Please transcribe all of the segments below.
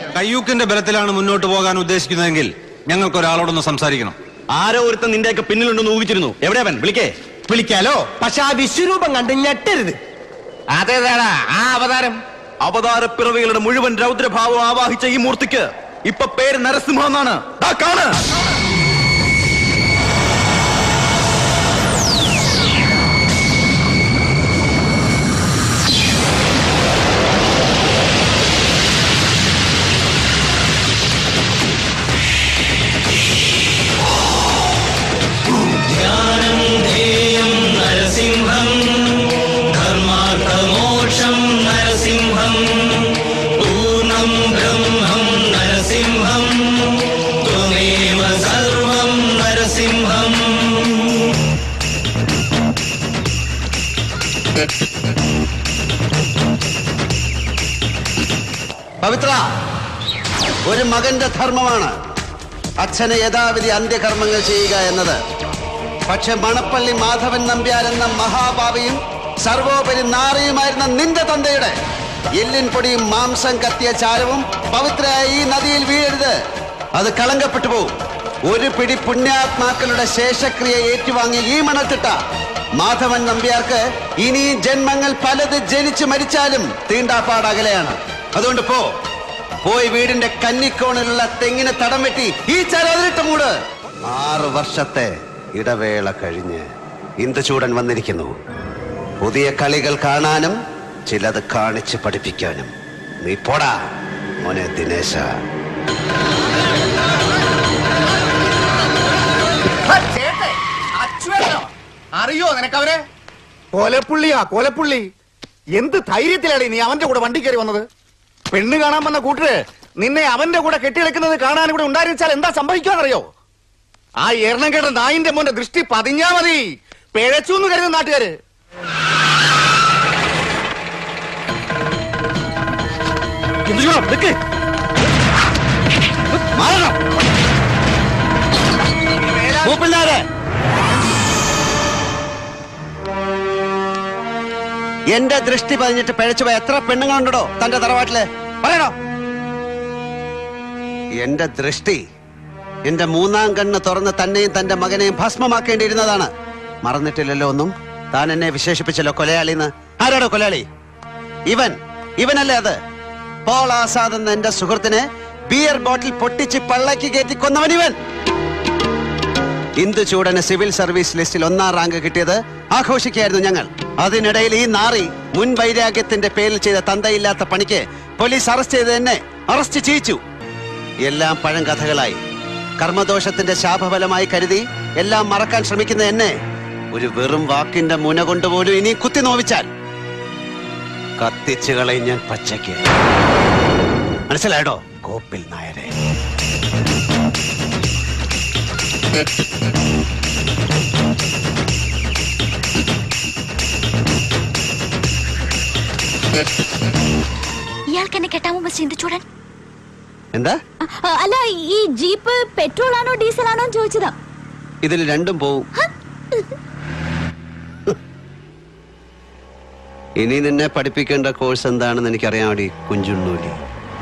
കയ്യൂക്കിന്റെ ബലത്തിലാണ് മുന്നോട്ട് പോകാൻ ഉദ്ദേശിക്കുന്നതെങ്കിൽ ഞങ്ങൾക്ക് ഒരാളോടൊന്ന് സംസാരിക്കണം ആരോ ഒരുത്തൻ നിന്റെയൊക്കെ പിന്നിലുണ്ടെന്ന് ഊഹിച്ചിരുന്നു എവിടെ അവൻ വിളിക്കേ വിളിക്കാലോ പക്ഷെ ആ വിശ്വരൂപം കണ്ട് ഞെട്ടരുത് അതേതാടാ ആ അവതാരം അവതാരപ്പിറവികളുടെ മുഴുവൻ രൗദ്രഭാവം ആവാഹിച്ച ഈ മൂർത്തിക്ക് ഇപ്പൊ പേര് നരസിംഹം എന്നാണ് ദാ കാണ് നരസിംഹം ധർമാർത്ഥമോക്ഷം നരസിംഹം പൂർണ്ണം ബ്രഹ്മം നരസിംഹം ത്വമേവ സർവം നരസിംഹം പവിത്ര ഒരു മകന്റെ ധർമ്മമാണ് അച്ഛന് യഥാവിധി അന്ത്യകർമ്മങ്ങൾ ചെയ്യുക എന്നത് പക്ഷെ മണപ്പള്ളി മാധവൻ നമ്പ്യാർ എന്ന മഹാഭാവിയും സർവോപരി നാറിയുമായിരുന്ന നിന്റെ തന്തയുടെ എല്ലിൻ പൊടിയും മാംസം കത്തിയ ചാരവും പവിത്രയായ ഈ നദിയിൽ വീഴരുത് അത് കളങ്കപ്പെട്ടു പോകും ഒരു പിടി പുണ്യാത്മാക്കളുടെ ശേഷക്രിയ ഏറ്റുവാങ്ങി ഈ മണത്തിട്ട മാധവൻ നമ്പ്യാർക്ക് ഇനി ജന്മങ്ങൾ പലത് ജനിച്ച് മരിച്ചാലും തീണ്ടാപ്പാടകലെയാണ് അതുകൊണ്ട് പോ പോയി വീടിന്റെ കന്നിക്കോണിലുള്ള തെങ്ങിന് തടം വെട്ടി ഈ ചരതിലിട്ട് മൂട് ആറ് വർഷത്തെ ഇടവേള കഴിഞ്ഞ് ഇന്ദുചൂടൻ വന്നിരിക്കുന്നു പുതിയ കളികൾ കാണാനും ചിലത് കാണിച്ച് പഠിപ്പിക്കാനും നീ പോടാ മോനെ ദിനേശ അറിയോ നിനക്കവരെ കോലപ്പുള്ളിയാ കോലപ്പുള്ളി എന്ത് ധൈര്യത്തിലാണ് നീ അവന്റെ കൂടെ വണ്ടി കയറി വന്നത് പെണ്ണ് കാണാൻ വന്ന കൂട്ടര് നിന്നെ അവന്റെ കൂടെ കെട്ടിയെടുക്കുന്നത് കാണാൻ ഇവിടെ ഉണ്ടായിരുന്നാൽ എന്താ സംഭവിക്കാന്നറിയോ ആ എണ്ണം കേട്ട നായിന്റെ മോന്റെ ദൃഷ്ടി പതിഞ്ഞാ മതി പിഴച്ചു എന്ന് കരുതുന്ന നാട്ടുകാര് എന്ത് ചെയ്യണം? നിക്ക്. മാറണം. മൂപ്പില്ലാതെ എന്റെ ദൃഷ്ടി പതിഞ്ഞിട്ട് പിഴച്ചുപോയ എത്ര പെണ്ണുങ്ങളുണ്ടോ തന്റെ തറവാട്ടില് പറയണോ എന്റെ ദൃഷ്ടി എന്റെ മൂന്നാം കണ്ണ് തുറന്ന് തന്നെയും തന്റെ മകനെയും ഭസ്മമാക്കേണ്ടിയിരുന്നതാണ് മറന്നിട്ടില്ലല്ലോ ഒന്നും താൻ എന്നെ വിശേഷിപ്പിച്ചല്ലോ കൊലയാളിന്ന് ആരാടോ കൊലയാളി ഇവൻ ഇവനല്ലേ അത് പോൾ ആസാദ് എന്ന എന്റെ സുഹൃത്തിനെ ബിയർ ബോട്ടിൽ പൊട്ടിച്ച് പള്ളക്ക് കയറ്റി കൊന്നവൻ ഇവൻ ഇന്ദു ചൂടന് സിവിൽ സർവീസ് ലിസ്റ്റിൽ ഒന്നാം റാങ്ക് കിട്ടിയത് ആഘോഷിക്കുകയായിരുന്നു ഞങ്ങൾ അതിനിടയിൽ ഈ നാറി മുൻ വൈരാഗ്യത്തിന്റെ പേരിൽ ചെയ്ത തന്തയില്ലാത്ത പണിക്ക് പോലീസ് അറസ്റ്റ് ചെയ്ത് എന്നെ അറസ്റ്റ് ചെയ്യിച്ചു എല്ലാം പഴം കഥകളായി കർമ്മദോഷത്തിന്റെ ശാപഫലമായി കരുതി എല്ലാം മറക്കാൻ ശ്രമിക്കുന്ന എന്നെ ഒരു വെറും വാക്കിന്റെ മുന കൊണ്ടുപോലും ഇനി കുത്തി നോവിച്ചാൽ കത്തിച്ചു കളയും ഞാൻ പച്ചയ്ക്ക് മനസ്സിലായടോ കോപ്പിൽ നായരെ ഇയാൾക്ക് എന്നെ കെട്ടാമോ മിസ്റ്റർ ഇന്ദുചൂടൻ എന്താ ആ, അല്ല ഈ ജീപ്പ് പെട്രോൾ ആണോ ഡീസൽ ആണോ എന്ന് ചോദിച്ചതാ ഇതിൽ രണ്ടും പോവും ഇനി നിന്നെ പഠിപ്പിക്കേണ്ട കോഴ്സ് എന്താണെന്ന് എനിക്കറിയാൻ വേണ്ടി കുഞ്ചുണ്ണൂലി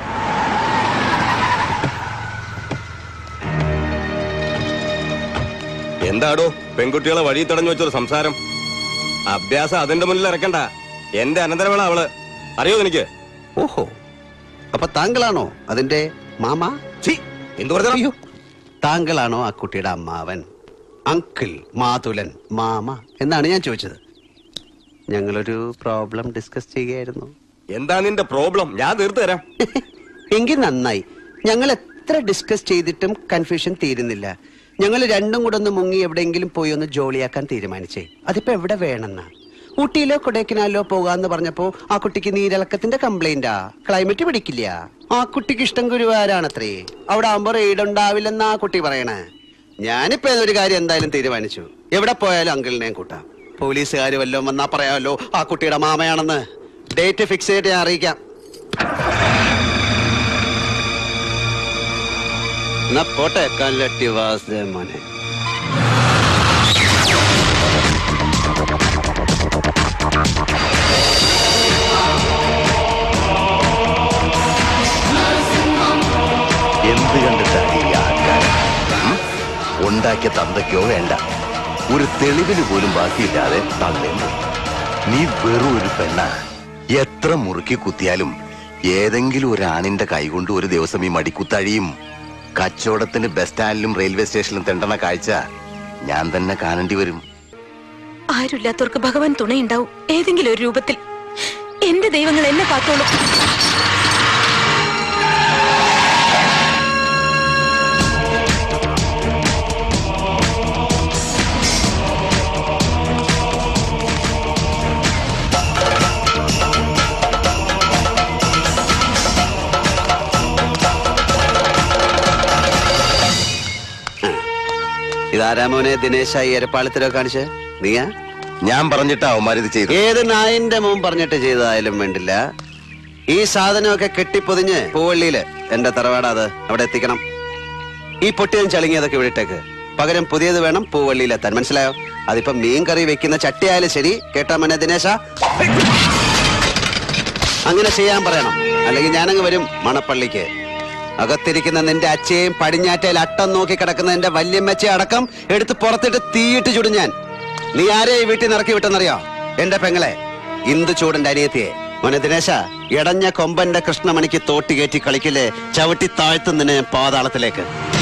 എന്താടോ പെൺകുട്ടികളെ വഴി തടഞ്ഞു വെച്ചൊരു സംസാരം അഭ്യാസം അതിന്റെ മുന്നിൽ ഇറക്കണ്ട എന്റെ അനന്തരവള അവള് അറിയോ എനിക്ക് ഓഹോ അപ്പൊ താങ്കളാണോ അതിന്റെ മാമ എന്തു പറഞ്ഞു അയ്യോ താങ്കളാണോ ആ കുട്ടിയുടെ അമ്മാവൻ അങ്കിൾ മാതുലൻ മാമ എന്നാണ് ഞാൻ ചോദിച്ചത് ഞങ്ങളൊരു പ്രോബ്ലം ഡിസ്കസ് ചെയ്യുകയായിരുന്നു എന്താ നിന്റെ പ്രോബ്ലം ഞാൻ തീർത്തു തരാം എങ്കിൽ നന്നായി ഞങ്ങൾ എത്ര ഡിസ്കസ് ചെയ്തിട്ടും കൺഫ്യൂഷൻ തീരുന്നില്ല ഞങ്ങൾ രണ്ടും കൂടെ ഒന്ന് മുങ്ങി എവിടെയെങ്കിലും പോയി ഒന്ന് ജോളിയാക്കാൻ തീരുമാനിച്ചേ അതിപ്പോ എവിടെ വേണമെന്നാ ഊട്ടിയിലോ കൊടൈക്കനാലിലോ പോകാന്ന് പറഞ്ഞപ്പോ ആ കുട്ടിക്ക് നീരിളക്കത്തിന്റെ കംപ്ലൈന്റാ ക്ലൈമറ്റ് പിടിക്കില്ല ആ കുട്ടിക്ക് ഇഷ്ടം ഗുരുവാരാണത്രേ അവിടെ ആകുമ്പോ റെയ്ഡ് ഉണ്ടാവില്ലെന്നാ ആ കുട്ടി പറയണേ ഞാനിപ്പോ ഒരു കാര്യം എന്തായാലും തീരുമാനിച്ചു എവിടെ പോയാലും അങ്കിളിനെയും കൂട്ടാം പോലീസുകാർ വല്ലതും വന്നാ പറയാമല്ലോ ആ കുട്ടിയുടെ മാമയാണെന്ന് ഡേറ്റ് ഫിക്സ് ചെയ്തിട്ട് ഞാൻ അറിയിക്കാം എന്നാ പോട്ടെ കല്ലട്ടി വാസുദേവ മോനെ നരസിംഹം എന്ത് കണ്ടിട്ടാണ് ഈ ആൾക്കാർ ഉണ്ടാക്കിയ തന്തയ്ക്കോ വേണ്ട ഒരു തെളിവിന് പോലും ബാക്കിയില്ലാതെ തള്ളേം പോയി നീ വെറും ഒരു പെണ്ണ എത്ര മുറുക്കി കുത്തിയാലും ഏതെങ്കിലും ഒരു ആണിന്റെ കൈകൊണ്ട് ഒരു ദിവസം ഈ മടിക്കുത്തഴിയും കച്ചവടത്തിന് ബസ് സ്റ്റാൻഡിലും റെയിൽവേ സ്റ്റേഷനിലും തെണ്ടണ കാഴ്ച ഞാൻ തന്നെ കാണേണ്ടി വരും ആരുമില്ലാത്തവർക്ക് ഭഗവാൻ തുണയുണ്ടാവും ഏതെങ്കിലും ഒരു രൂപത്തിൽ എന്റെ ദൈവങ്ങൾ എന്നെ കാത്തോളും ഇതാരാമോനെ ദിനേശായി എരപ്പാളത്തിലോ കാണിച്ച് നീയാ ഞാൻ പറഞ്ഞിട്ടാ അവന്മാരിത് ചെയ്തു ഏത് നായിന്റെ മോൻ പറഞ്ഞിട്ട് ചെയ്തതായാലും വേണ്ടില്ല ഈ സാധനമൊക്കെ കെട്ടിപ്പൊതിഞ്ഞ് പൂവള്ളിയില് എന്റെ തറവാടാ അത് അവിടെ എത്തിക്കണം ഈ പൊട്ടിയും ചളിങ്ങിയതൊക്കെ വിളിട്ടേക്ക് പകരം പുതിയത് വേണം പൂവള്ളിയിലെത്താൻ മനസ്സിലായോ അതിപ്പോ മീൻ കറി വെക്കുന്ന ചട്ടിയായാലും ശരി കേട്ടാ മനെ ദിനേശ അങ്ങനെ ചെയ്യാൻ പറയണം അല്ലെങ്കിൽ ഞാനങ്ങ് വരും മണപ്പള്ളിക്ക് അകത്തിരിക്കുന്ന നിന്റെ അച്ഛയും പടിഞ്ഞാറ്റയിൽ അട്ടം നോക്കി കിടക്കുന്ന എന്റെ വല്യമ്മച്ചയെ അടക്കം എടുത്ത് പുറത്തിട്ട് തീയിട്ട് ചുടും ഞാൻ നീ ആരെ ഈ വീട്ടിൽ നിറക്കി വിട്ടെന്നറിയോ എന്റെ പെങ്ങളെ ഇന്ദു ചൂടന്റെ അനിയത്തിയെ മോനെ ദിനേശ ഇടഞ്ഞ കൊമ്പന്റെ കൃഷ്ണമണിക്ക് തോട്ടി കയറ്റി കളിക്കില്ലേ ചവിട്ടി താഴ്ത്തുന്നതിന് ഞാൻ പാതാളത്തിലേക്ക്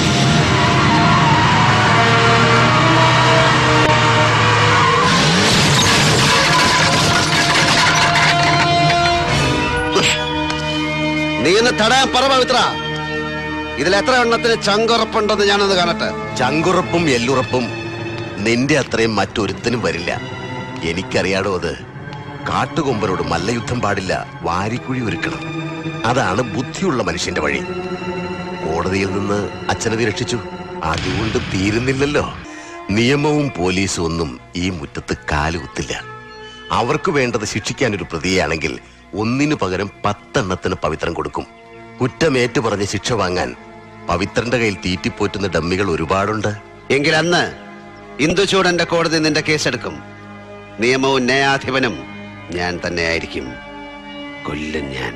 നീ ഒന്ന് തടയാൻ പറ പവിത്ര ഇതിൽ എത്ര എണ്ണത്തിന് ചങ്കുറപ്പുണ്ടെന്ന് ഞാനൊന്ന് കാണട്ടെ ചങ്കുറപ്പും എല്ലുറപ്പും നിന്റെ അത്രയും മറ്റൊരുത്തനും വരില്ല എനിക്കറിയാടോ അത് കാട്ടുകൊമ്പനോട് മല്ലയുദ്ധം പാടില്ല വാരിക്കുഴി ഒരുക്കണം അതാണ് ബുദ്ധിയുള്ള മനുഷ്യന്റെ വഴി കോടതിയിൽ നിന്ന് അച്ഛനതി രക്ഷിച്ചു അതുകൊണ്ട് തീരുന്നില്ലല്ലോ നിയമവും പോലീസും ഒന്നും ഈ മുറ്റത്ത് കാലുകുത്തില്ല അവർക്ക് വേണ്ടത് ശിക്ഷിക്കാൻ ഒരു പ്രതിയാണെങ്കിൽ ഒന്നിനു പകരം പത്തെണ്ണത്തിന് പവിത്രം കൊടുക്കും കുറ്റമേറ്റു പറഞ്ഞ് ശിക്ഷ വാങ്ങാൻ പവിത്രന്റെ കയ്യിൽ തീറ്റിപ്പോറ്റുന്ന ഡമ്മികൾ ഒരുപാടുണ്ട് എങ്കിൽ അന്ന് ഇന്ദുചൂടന്റെ കോടതി നിന്റെ കേസെടുക്കും നിയമവും ന്യായാധിപനും ഞാൻ തന്നെ ആയിരിക്കും കൊല്ലും ഞാൻ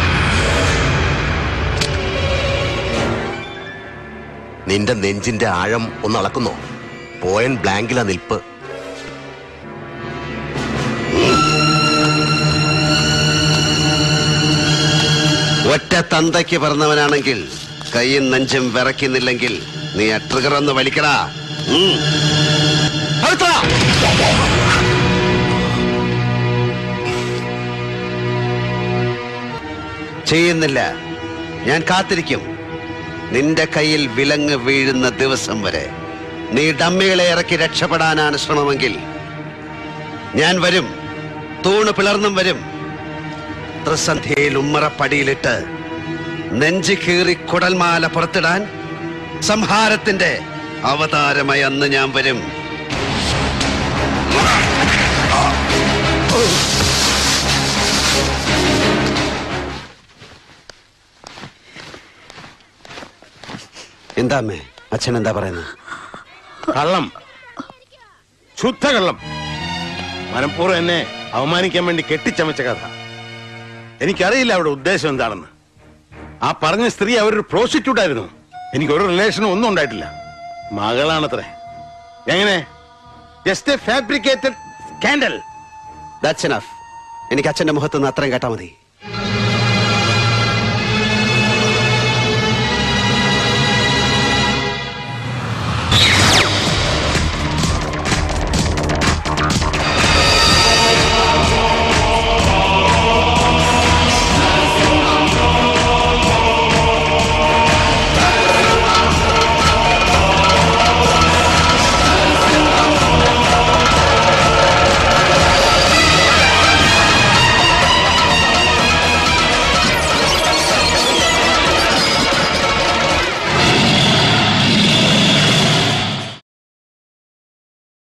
നിന്റെ നെഞ്ചിന്റെ ആഴം ഒന്ന് അളക്കുന്നോ പോയൻ ബ്ലാങ്കിലാ നിൽപ്പ് ഒറ്റ തന്തയ്ക്ക് പറഞ്ഞവനാണെങ്കിൽ കൈയും നെഞ്ചും വിറയ്ക്കുന്നില്ലെങ്കിൽ നീ ആ ട്രിഗർ ഒന്ന് വലിക്കടാ ഉം. പവിത്ര! ചെയ്യുന്നില്ല ഞാൻ കാത്തിരിക്കും നിന്റെ കയ്യിൽ വിലങ്ങ് വീഴുന്ന ദിവസം വരെ നീ ഡമ്മികളെ ഇറക്കി രക്ഷപ്പെടാനാണ് ശ്രമമെങ്കിൽ ഞാൻ വരും തൂണ് പിളർന്നും വരും ത്രിസന്ധ്യയിൽ ഉമ്മറപ്പടിയിലിട്ട് നെഞ്ചു കീറി കുടൽമാല പുറത്തിടാൻ സംഹാരത്തിന്റെ അവതാരമായി അന്ന് ഞാൻ വരും എന്താ അമ്മേ അച്ഛൻ എന്താ പറയുന്നത് കള്ളം ശുദ്ധകള്ളം മനഃപൂർവ്വം എന്നെ അവമാനിക്കാൻ വേണ്ടി കെട്ടിച്ചമച്ച കഥ എനിക്കറിയില്ല അവിടെ ഉദ്ദേശം എന്താണെന്ന് ആ പറഞ്ഞ സ്ത്രീ അവരൊരു പ്രോസ്റ്റിറ്റ്യൂട്ട് ആയിരുന്നു എനിക്ക് ഒരു റിലേഷനും ഒന്നും ഉണ്ടായിട്ടില്ല മകളാണത്രേ എങ്ങനെ just a fabricated scandal that's enough എനിക്ക് അച്ഛന്റെ മുഖത്ത് നിന്ന് അത്രയും കേട്ടാ മതി